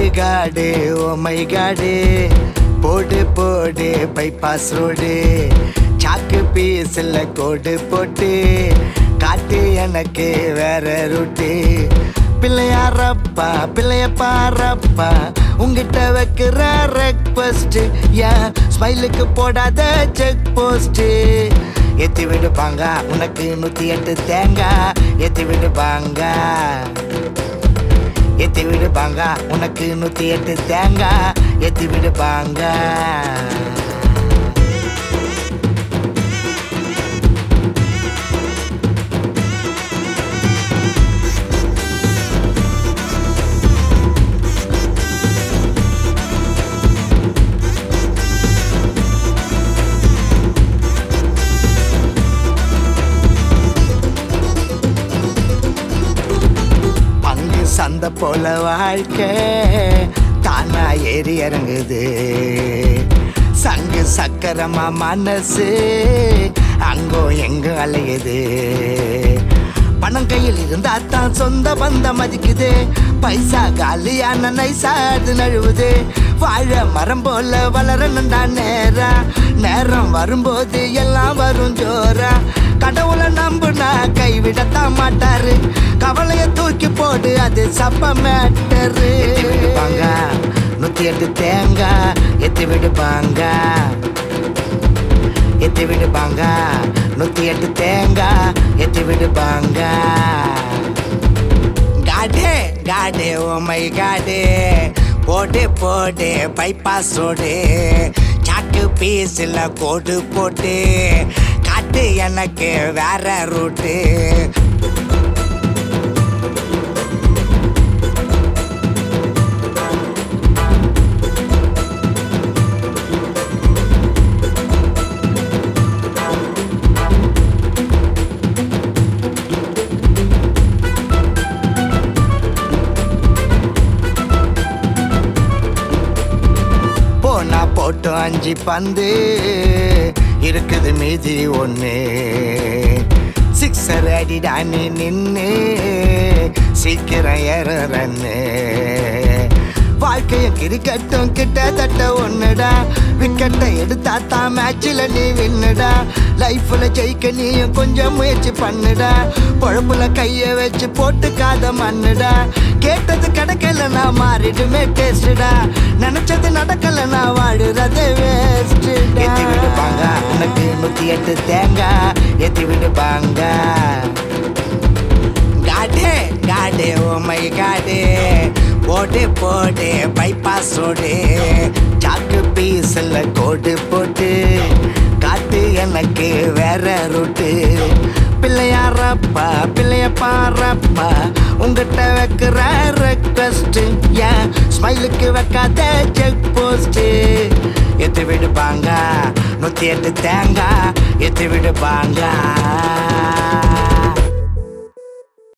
காடு oh my god போடு போடு பைபாஸ் ரோடு சாக்கு பீஸில் கோடு போட்டு காட்டு எனக்கு வேற ரூட்டு பிள்ளையாரப்பா பிள்ளைய பாரப்பா உங்கிட்ட வைக்கிற ரெக்வஸ்ட் ஏன் ஸ்மைலுக்கு போடாத செக் போஸ்ட் ஏத்தி விடுப்பாங்க உனக்கு நூத்தி எட்டு தேங்காய் ஏத்தி விடுப்பாங்க ஏத்தி விடுப்பாங்க உனக்கு நூத்தி எட்டு தேங்காய் ஏத்தி விடுப்பாங்க பங்கு சந்தை போல வாழ்க்கை தானா ஏறி இறங்குது சங்கு சக்கரமா மனசு அங்கோ எங்க அலையுது பணம் கையில் இருந்தா தான் சொந்த பந்தம் மதிக்குது பைசா காலியான நைசாது நழுவுது வாழ மரம் போல வளரணும்டா நேரா நேரம் வரும்போது எல்லாம் வரும் ஜோரா கடவுளை நம்புனா கைவிடத்தான் மாட்டாரு கவலைய தூக்கி போடு அது சப்ப மேட்டரு விடுப்பாங்க நூத்தி எட்டு தேங்காய் எத்தி விடுப்பாங்க எத்தி விடுப்பாங்க நூத்தி எட்டு தேங்காய் எத்தி விடுப்பாங்க காடே காடே ஓ மை காடே போடு போடு பைபாஸ் ரோடு சாக்கு பீஸில் கோடு போட்டு காட்டு எனக்கு வேற ரூட்டு போனா போட்டோம் அஞ்சு பந்து இருக்குது மீதி ஒன்று சிக்ஸர் அடிடா நீ நின்று சீக்கிரம் ஏற ரன்னு வாழ்க்கையும் கிரிக்கெட்டும் கிட்டத்தட்ட ஒண்ணுடா விக்கெட்டை எடுத்தா தான் மேட்சில் நீ வின்னுடா லைஃப்ல ஜெயிக்க நீயும் கொஞ்சம் முயற்சி பண்ணுடா பொழப்புல கைய வச்சு போட்டு காத மண்ணுடா கேட்டது கிடைக்கல நான் மாறிடுமே டேஸ்டுடா நினைச்சது நடக்கல நான் வாழுறது வேஸ்ட் ஏத்தி விடுப்பாங்க உனக்கு நூத்தி எட்டு தேங்காய் ஏத்தி விடுப்பாங்க காடே காடே ஓ மை காடே போடு போடு பைபாஸ் ரோடு சாக்கு பீஸில் கோடு போட்டு காட்டு எனக்கு வேற ரூட்டு பிள்ளையாரப்பா பிள்ளைய பாரப்பா உங்ககிட்ட வைக்கிற ரெக்வஸ்ட் ஏன் ஸ்மைலுக்கு வைக்காத செக் போஸ்ட் எத்து விடுப்பாங்க நூத்தி எட்டு தேங்காய் எத்து விடுப்பாங்க